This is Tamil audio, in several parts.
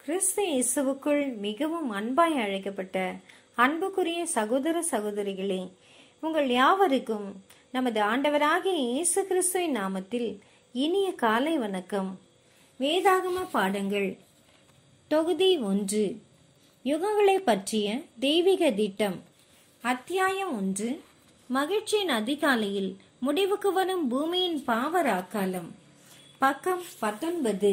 கிறிஸ்து இயேசுவுக்குள் மிகவும் அன்பாய் அழைக்கப்பட்ட அன்புக்குரிய சகோதர சகோதரிகளே உங்கள் யாவருக்கும் நமது ஆண்டவராகிய இயேசு கிறிஸ்துவின் நாமத்தில் இனிய காலை வணக்கம் வேதாகம பாடங்கள் தொகுதி ஒன்று யுகங்களை பற்றிய தெய்வீக திட்டம் அத்தியாயம் ஒன்று மகிழ்ச்சியின் அதிகாலையில் முடிவுக்கு வரும் பூமியின் பாவராக்காலம் பக்கம் பத்தொன்பது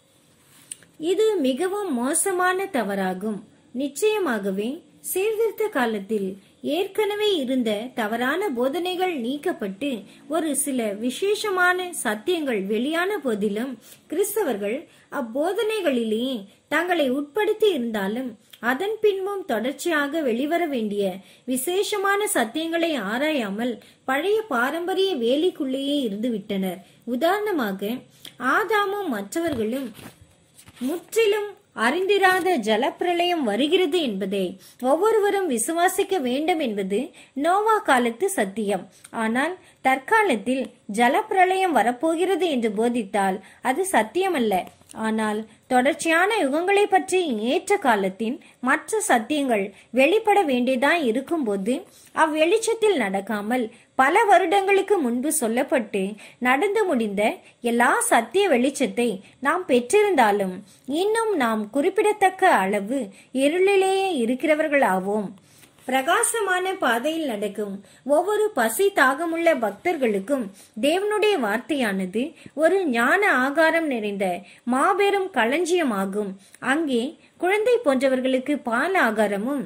இது மிகவும் மோசமான தவறாகும் நிச்சயமாகவே சீர்திருத்த காலத்தில் ஏற்கனவே இருந்த தவறான போதனைகள் நீக்கப்பட்டு ஒரு சில விசேஷமான சத்தியங்கள் வெளியான போதிலும் கிறிஸ்தவர்கள் அப்போதனைகளிலேயே தங்களை உட்படுத்தி இருந்தாலும் அதன் பின்பும் தொடர்ச்சியாக வெளிவர வேண்டிய விசேஷமான சத்தியங்களை ஆராயாமல் பழைய பாரம்பரிய வேலிக்குள்ளேயே இருந்துவிட்டனர் உதாரணமாக ஆதாமும் மற்றவர்களும் முற்றிலும் அறிந்திராத ஜலப்பிரளயம் வருகிறது என்பதை ஒவ்வொருவரும் விசுவாசிக்க வேண்டும் என்பது நோவா காலத்து சத்தியம் ஆனால் தற்காலத்தில் ஜலப்பிரளயம் வரப்போகிறது என்று போதித்தால் அது சத்தியமல்ல ஆனால் தொடர்ச்சியான யுகங்களை பற்றி ஏற்ற காலத்தின் மற்ற சத்தியங்கள் வெளிப்பட வேண்டியதாய் இருக்கும்போது அவ்வெளிச்சத்தில் நடக்காமல் பல வருடங்களுக்கு முன்பு சொல்லப்பட்டு நடந்து முடிந்த எல்லா சத்திய வெளிச்சத்தை நாம் பெற்றிருந்தாலும் இன்னும் நாம் குறிப்பிடத்தக்க அளவு இருளிலேயே இருக்கிறவர்களாவோம் பிரகாசமான பாதையில் நடக்கும் ஒவ்வொரு பசி தாகமுள்ள பக்தர்களுக்கும் தேவனுடைய வார்த்தையானது ஒரு ஞான ஆகாரம் நிறைந்த மாபெரும் களஞ்சியமாகும் அங்கே குழந்தை போன்றவர்களுக்கு பால் ஆகாரமும்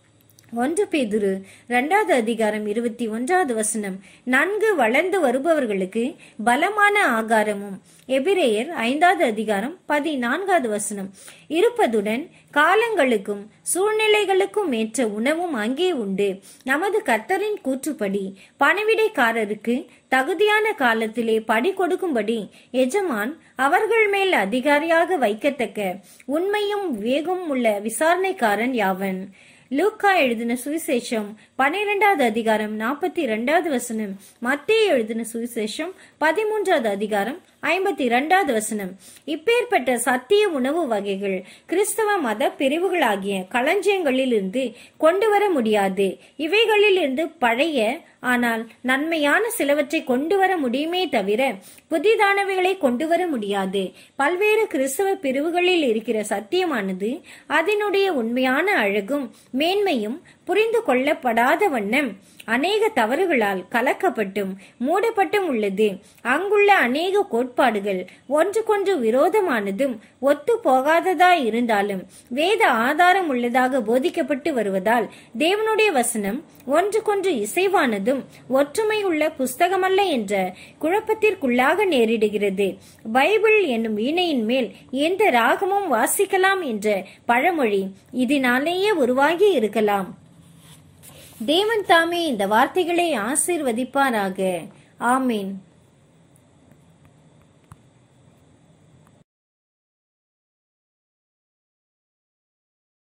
ஒன்று பேதுரு இரண்டாவது அதிகாரம் இருபத்தி ஒன்றாவது வசனம் நன்கு வளர்ந்து வருபவர்களுக்கு பலமான ஆகாரமும் எபிரேயர் ஐந்தாவது அதிகாரம் பதினான்காவது வசனம் இருப்பதுடன் காலங்களுக்கும் சூழ்நிலைகளுக்கும் ஏற்ற உணவும் அங்கே உண்டு நமது கர்த்தரின் கூற்றுப்படி பணவிடைக்காரருக்கு தகுதியான காலத்திலே படி கொடுக்கும்படி எஜமான் அவர்கள் மேல் அதிகாரியாக வைக்கத்தக்க உண்மையும் வேகம் உள்ள விசாரணைக்காரன் யாவன் லூக்கா எழுதின சுவிசேஷம் பனிரெண்டாவது அதிகாரம் நாற்பத்தி இரண்டாவது வசனம் மத்திய எழுதின சுவிசேஷம் பதிமூன்றாவது அதிகாரம் ஐம்பத்தி இரண்டாவது வசனம் இப்பேற்பட்ட சத்திய உணவு வகைகள் கிறிஸ்தவ மத பிரிவுகளாகிய களஞ்சியங்களிலிருந்து கொண்டு வர முடியாது இவைகளில் இருந்து பழைய ஆனால் நன்மையான சிலவற்றை கொண்டு வர முடியுமே தவிர புதிதானவைகளை கொண்டு வர முடியாது பல்வேறு கிறிஸ்தவ பிரிவுகளில் இருக்கிற சத்தியமானது அதனுடைய உண்மையான அழகும் மேன்மையும் புரிந்து கொள்ளப்படாத வண்ணம் அநேக தவறுகளால் கலக்கப்பட்டும் மூடப்பட்டும் உள்ளது அங்குள்ள அநேக கோட்பாடுகள் ஒன்றுக்கொன்று விரோதமானதும் ஒத்து போகாததாய் இருந்தாலும் வேத ஆதாரம் உள்ளதாக போதிக்கப்பட்டு வருவதால் தேவனுடைய வசனம் ஒன்றுக்கொன்று இசைவானதும் ஒற்றுமை உள்ள புஸ்தகமல்ல என்ற குழப்பத்திற்குள்ளாக நேரிடுகிறது பைபிள் என்னும் வீணையின் மேல் எந்த ராகமும் வாசிக்கலாம் என்ற பழமொழி இதனாலேயே உருவாகி இருக்கலாம் தேவன் தாமே இந்த வார்த்தைகளை ஆசீர்வதிப்பாராக ஆமீன்